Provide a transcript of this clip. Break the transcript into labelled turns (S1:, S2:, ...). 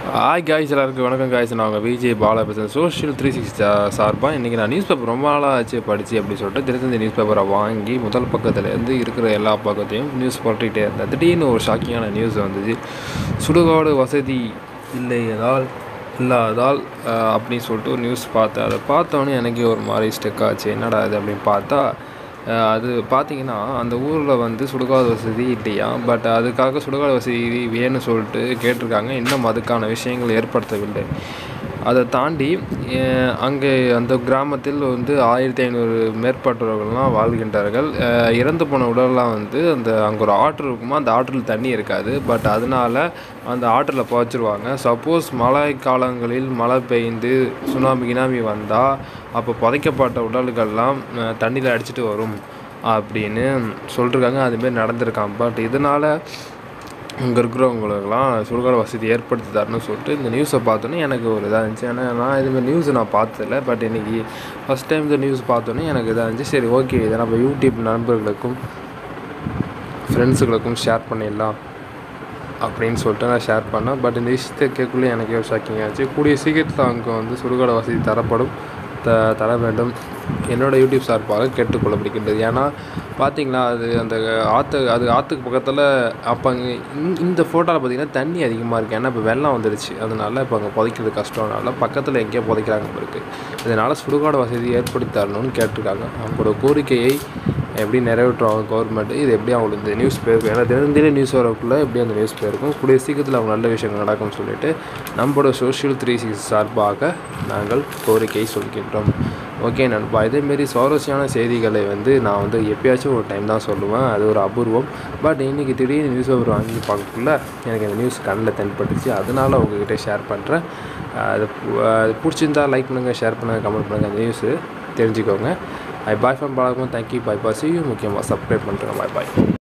S1: hi guys எல்லாருக்கும் வணக்கம் guys நான் உங்கள் விஜய் பாலா பேசுகிறேன் சோஷியல் த்ரீ சிக்ஸ்டி சார்பாக இன்றைக்கி நான் நியூஸ் பேப்பர் ரொம்ப நாளாக ஆச்சு படித்து அப்படி சொல்லிட்டு தினத்தந்தி நியூஸ் பேப்பரை வாங்கி முதல் பக்கத்துலேருந்து இருக்கிற எல்லா பக்கத்தையும் நியூஸ் போட்டுக்கிட்டே இருந்தேன் திடீர்னு ஒரு ஷாக்கிங்கான நியூஸ் வந்துச்சு சுடுகாடு வசதி இல்லையதால் இல்லாதால் அஹ், அப்படின்னு சொல்லிட்டு ஒரு நியூஸ் பார்த்தேன் அதை பார்த்தோன்னே எனக்கே ஒரு மாதிரி ஸ்டெக் ஆச்சு என்னடா இது அப்படின்னு பார்த்தா அஹ், அது பார்த்தீங்கன்னா அந்த ஊரில் வந்து சுடுகாடு வசதி இல்லையா பட் அதுக்காக சுடுகாடு வசதி வேணும்னு சொல்லிட்டு கேட்டிருக்காங்க இன்னும் அதுக்கான விஷயங்கள் ஏற்படுத்தவில்லை அதை தாண்டி அஹ், அங்கே அந்த கிராமத்தில் வந்து ஆயிரத்தி ஐநூறு மேற்பட்டவர்கள்லாம் வாழ்கின்றார்கள் அஹ், இறந்து போன உடல்லாம் வந்து அந்த அங்கே ஒரு ஆற்று இருக்குமா அந்த ஆற்றில் தண்ணி இருக்காது பட் அதனால அந்த ஆற்றில் புதைச்சிருவாங்க சப்போஸ் மழை காலங்களில் மழை பெய்ந்து சுனாமி கினாமி வந்தால் அப்போ புதைக்கப்பட்ட உடல்கள்லாம் அஹ், தண்ணியில் அடிச்சிட்டு வரும் அப்படின்னு சொல்லிருக்காங்க அதுமாரி நடந்திருக்கான் பட் இதனால் இங்கே இருக்கிறவங்களுக்கெல்லாம் சுடுகாடு வசதி ஏற்படுத்தி தரணும்னு சொல்லிட்டு இந்த நியூஸை பார்த்தோன்னே எனக்கு ஒரு இதாக இருந்துச்சு ஏன்னா நான் இதுமாதிரி நியூஸ் நான் பார்த்ததில்ல பட் இன்றைக்கி ஃபஸ்ட் டைம் இந்த நியூஸ் பார்த்தோன்னே எனக்கு இதாக இருந்துச்சு சரி ஓகே இதை நம்ம யூடியூப் நண்பர்களுக்கும் ஃப்ரெண்ட்ஸுகளுக்கும் ஷேர் பண்ணிடலாம் அப்படின்னு சொல்லிட்டு நான் ஷேர் பண்ணேன் பட் இந்த விஷயத்தை கேட்குள்ளே எனக்கே ஒரு ஷாக்கிங் ஆச்சு கூடிய சீக்கிரத்தில் அங்கே வந்து சுடுகாடு வசதி தரப்படும் த தர வேண்டும் என்னோட யூடியூப் சார்பாக கேட்டுக்கொள்ளப்படுகின்றது ஏன்னா பார்த்தீங்களா அது அந்த ஆற்று அது ஆற்றுக்கு பக்கத்தில் அப்போ அங்கே இந்த- இந்த ஃபோட்டோவில் பார்த்தீங்கன்னா தண்ணி அதிகமாக இருக்குது ஏன்னா இப்போ வெள்ளம் வந்துடுச்சு அதனால இப்போ அங்கே புதைக்கிறது கஷ்டம்னால பக்கத்தில் எங்கேயோ புதைக்கிறாங்க இருக்குது இதனால் சுடுகாடு வசதி ஏற்படுத்தி தரணும்னு கேட்டிருக்காங்க அவங்களோட கோரிக்கையை எப்படி நிறைவேற்றுவாங்க கவர்மெண்ட் இது எப்படி அவங்களுக்கு இந்த நியூஸ் போயிருக்கும் ஏன்னா தினந்தின நியூஸ் வரக்குள்ளே எப்படி அந்த நியூஸ் போயிருக்கும் கூடிய சீக்கிரத்தில் அவங்க நல்ல விஷயங்கள் நடக்கும்னு சொல்லிட்டு நம்மளோட சோஷியல் த்ரீ சிக்ஸ் சார்பாக நாங்கள் கோரிக்கை சொல்கின்றோம் ஓகே நண்பா இதேமாரி சுவாரஸ்யமான செய்திகளை வந்து நான் வந்து எப்பயாச்சும் ஒரு டைம் தான் சொல்லுவேன் அது ஒரு அபூர்வம் பட் இன்றைக்கி திடீர்னு நியூஸ் பேப்பர் வாங்கி பார்க்கக்குள்ள எனக்கு இந்த நியூஸ் கண்ணில் தென்பட்டுச்சு அதனால் உங்ககிட்ட ஷேர் பண்ணுறேன் அது பு- அது பிடிச்சிருந்தா லைக் பண்ணுங்கள் ஷேர் பண்ணுங்கள் கமெண்ட் பண்ணுங்கள் அந்த நியூஸு தெரிஞ்சுக்கோங்க ஐ பாய் ஃப்ரம் பாலகமும் தேங்க்யூ பாய் பாய் சி முக்கியமாக சப்ஸ்கிரைப் பண்ணுறேன் பாய் பாய்